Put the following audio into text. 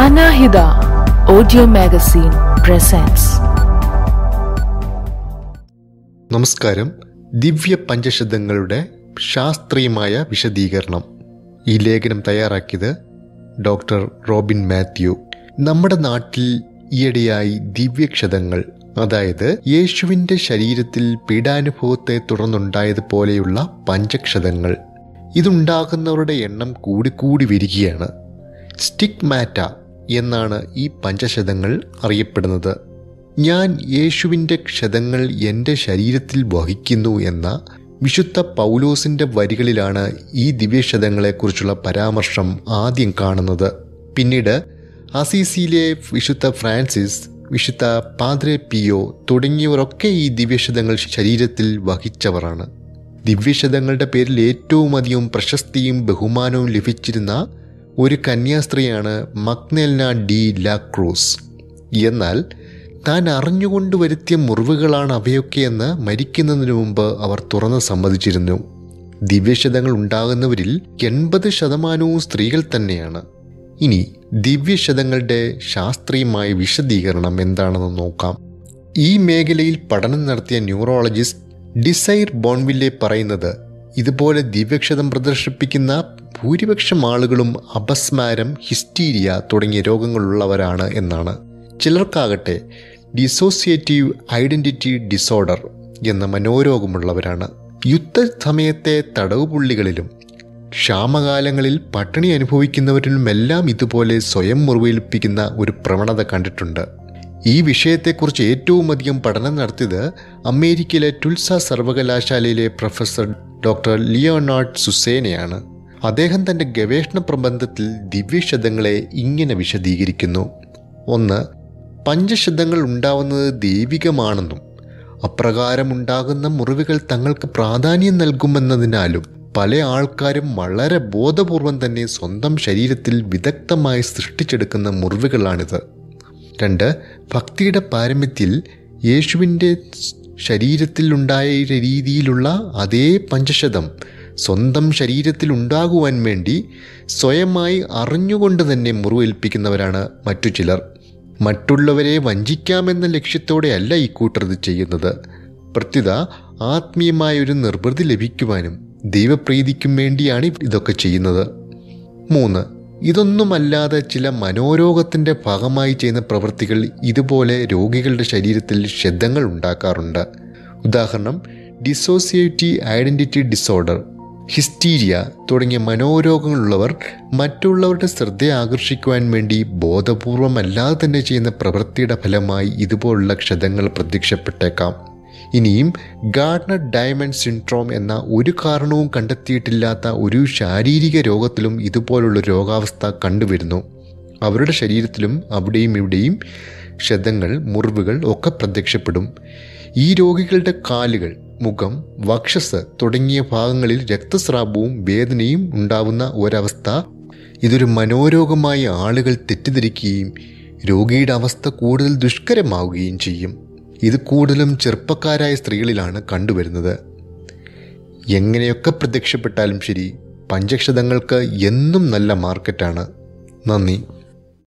Anahida Audio Magazine presents നമസ്കാരം ദിവ്യ പഞ്ചശതങ്ങളുടെ ശാസ്ത്രീയമായ വിശദീകരണം ഈ ലേഖനം തയ്യാറാക്കിയത് ഡോക്ടർ റോബിൻ മാത്യു നമ്മുടെ നാട്ടിൽ ഈയിടെയായി ദിവ്യക്ഷതങ്ങൾ അതായത് യേശുവിൻ്റെ ശരീരത്തിൽ പീഡാനുഭവത്തെ തുടർന്നുണ്ടായതുപോലെയുള്ള പഞ്ചക്ഷതങ്ങൾ ഇതുണ്ടാകുന്നവരുടെ എണ്ണം കൂടിക്കൂടി വരികയാണ് സ്റ്റിഗ്മാറ്റ എന്നാണ് ഈ പഞ്ചശതങ്ങൾ അറിയപ്പെടുന്നത് ഞാൻ യേശുവിൻ്റെ ക്ഷതങ്ങൾ എൻ്റെ ശരീരത്തിൽ വഹിക്കുന്നു എന്ന വിശുദ്ധ പൗലോസിൻ്റെ വരികളിലാണ് ഈ ദിവ്യക്ഷതങ്ങളെക്കുറിച്ചുള്ള പരാമർശം ആദ്യം കാണുന്നത് പിന്നീട് അസീസിയിലെ വിശുദ്ധ ഫ്രാൻസിസ് വിശുദ്ധ പാദ്രെ പിയോ തുടങ്ങിയവരൊക്കെ ഈ ദിവ്യക്ഷതങ്ങൾ ശരീരത്തിൽ വഹിച്ചവരാണ് ദിവ്യശതങ്ങളുടെ പേരിൽ ഏറ്റവും അധികം പ്രശസ്തിയും ബഹുമാനവും ലഭിച്ചിരുന്ന ഒരു കന്യാസ്ത്രീയാണ് മക്നെൽന ഡി ലാക്രൂസ് എന്നാൽ താൻ അറിഞ്ഞുകൊണ്ട് വരുത്തിയ മുറിവുകളാണ് അവയൊക്കെയെന്ന് മരിക്കുന്നതിന് മുമ്പ് അവർ തുറന്ന് സമ്മതിച്ചിരുന്നു ദിവ്യശതങ്ങൾ ഉണ്ടാകുന്നവരിൽ എൺപത് ശതമാനവും സ്ത്രീകൾ തന്നെയാണ് ഇനി ദിവ്യശതങ്ങളുടെ ശാസ്ത്രീയമായ വിശദീകരണം എന്താണെന്ന് നോക്കാം ഈ മേഖലയിൽ പഠനം നടത്തിയ ന്യൂറോളജിസ്റ്റ് ഡിസൈർ ബോൺവില്ലെ പറയുന്നത് ഇതുപോലെ ദിവ്യക്ഷതം പ്രദർശിപ്പിക്കുന്ന ഭൂരിപക്ഷം ആളുകളും അപസ്മാരം ഹിസ്റ്റീരിയ തുടങ്ങിയ രോഗങ്ങളുള്ളവരാണ് എന്നാണ് ചിലർക്കാകട്ടെ ഡിസോസിയേറ്റീവ് ഐഡന്റിറ്റി ഡിസോർഡർ എന്ന മനോരോഗമുള്ളവരാണ് യുദ്ധസമയത്തെ തടവുപുള്ളികളിലും ക്ഷാമകാലങ്ങളിൽ പട്ടിണി അനുഭവിക്കുന്നവരിലുമെല്ലാം ഇതുപോലെ സ്വയം മുറിവേൽപ്പിക്കുന്ന ഒരു പ്രവണത കണ്ടിട്ടുണ്ട് ഈ വിഷയത്തെക്കുറിച്ച് ഏറ്റവും അധികം പഠനം നടത്തിയത് അമേരിക്കയിലെ ടുൽസ സർവകലാശാലയിലെ പ്രൊഫസർ ഡോക്ടർ ലിയോനാർഡ് സുസേനയാണ് അദ്ദേഹം തൻ്റെ ഗവേഷണ പ്രബന്ധത്തിൽ ദിവ്യശതങ്ങളെ ഇങ്ങനെ വിശദീകരിക്കുന്നു ഒന്ന് പഞ്ചശതങ്ങൾ ഉണ്ടാവുന്നത് ദൈവികമാണെന്നും അപ്രകാരം ഉണ്ടാകുന്ന മുറിവുകൾ തങ്ങൾക്ക് പ്രാധാന്യം നൽകുമെന്നതിനാലും പല ആൾക്കാരും വളരെ ബോധപൂർവം തന്നെ സ്വന്തം ശരീരത്തിൽ വിദഗ്ധമായി സൃഷ്ടിച്ചെടുക്കുന്ന മുറിവുകളാണിത് രണ്ട് ഭക്തിയുടെ പാരമ്യത്തിൽ യേശുവിൻ്റെ ശരീരത്തിൽ ഉണ്ടായ രീതിയിലുള്ള അതേ പഞ്ചശതം സ്വന്തം ശരീരത്തിൽ ഉണ്ടാകുവാൻ വേണ്ടി സ്വയമായി അറിഞ്ഞുകൊണ്ട് തന്നെ മുറിവേൽപ്പിക്കുന്നവരാണ് മറ്റു ചിലർ മറ്റുള്ളവരെ വഞ്ചിക്കാമെന്ന ലക്ഷ്യത്തോടെയല്ല ഈ കൂട്ടർ ഇത് ചെയ്യുന്നത് പ്രത്യുത ആത്മീയമായ ഒരു നിർവൃതി ലഭിക്കുവാനും ദൈവപ്രീതിക്കും വേണ്ടിയാണ് ഇതൊക്കെ ചെയ്യുന്നത് മൂന്ന് ഇതൊന്നുമല്ലാതെ ചില മനോരോഗത്തിൻ്റെ ഭാഗമായി ചെയ്യുന്ന പ്രവൃത്തികൾ ഇതുപോലെ രോഗികളുടെ ശരീരത്തിൽ ക്ഷതങ്ങൾ ഉണ്ടാക്കാറുണ്ട് ഉദാഹരണം ഡിസോസിയേറ്റീവ് ഐഡൻറ്റിറ്റി ഡിസോർഡർ ഹിസ്റ്റീരിയ തുടങ്ങിയ മനോരോഗങ്ങളുള്ളവർ മറ്റുള്ളവരുടെ ശ്രദ്ധ ആകർഷിക്കുവാൻ വേണ്ടി ബോധപൂർവമല്ലാതെ തന്നെ ചെയ്യുന്ന പ്രവൃത്തിയുടെ ഫലമായി ഇതുപോലുള്ള ക്ഷതങ്ങൾ പ്രത്യക്ഷപ്പെട്ടേക്കാം ഇനിയും ഗാർഡനർ ഡയമണ്ട് സിൻഡ്രോം എന്ന ഒരു കാരണവും കണ്ടെത്തിയിട്ടില്ലാത്ത ഒരു ശാരീരിക രോഗത്തിലും ഇതുപോലുള്ള രോഗാവസ്ഥ കണ്ടുവരുന്നു അവരുടെ ശരീരത്തിലും അവിടെയും ഇവിടെയും ക്ഷതങ്ങൾ മുറിവുകൾ ഒക്കെ പ്രത്യക്ഷപ്പെടും ഈ രോഗികളുടെ കാലുകൾ മുഖം വക്ഷസ് തുടങ്ങിയ ഭാഗങ്ങളിൽ രക്തസ്രാവവും വേദനയും ഉണ്ടാവുന്ന ഒരവസ്ഥ ഇതൊരു മനോരോഗമായി ആളുകൾ തെറ്റിദ്ധരിക്കുകയും രോഗിയുടെ അവസ്ഥ കൂടുതൽ ദുഷ്കരമാവുകയും ചെയ്യും ഇത് കൂടുതലും ചെറുപ്പക്കാരായ സ്ത്രീകളിലാണ് കണ്ടുവരുന്നത് എങ്ങനെയൊക്കെ പ്രത്യക്ഷപ്പെട്ടാലും ശരി പഞ്ചക്ഷതങ്ങൾക്ക് എന്നും നല്ല മാർക്കറ്റാണ് നന്ദി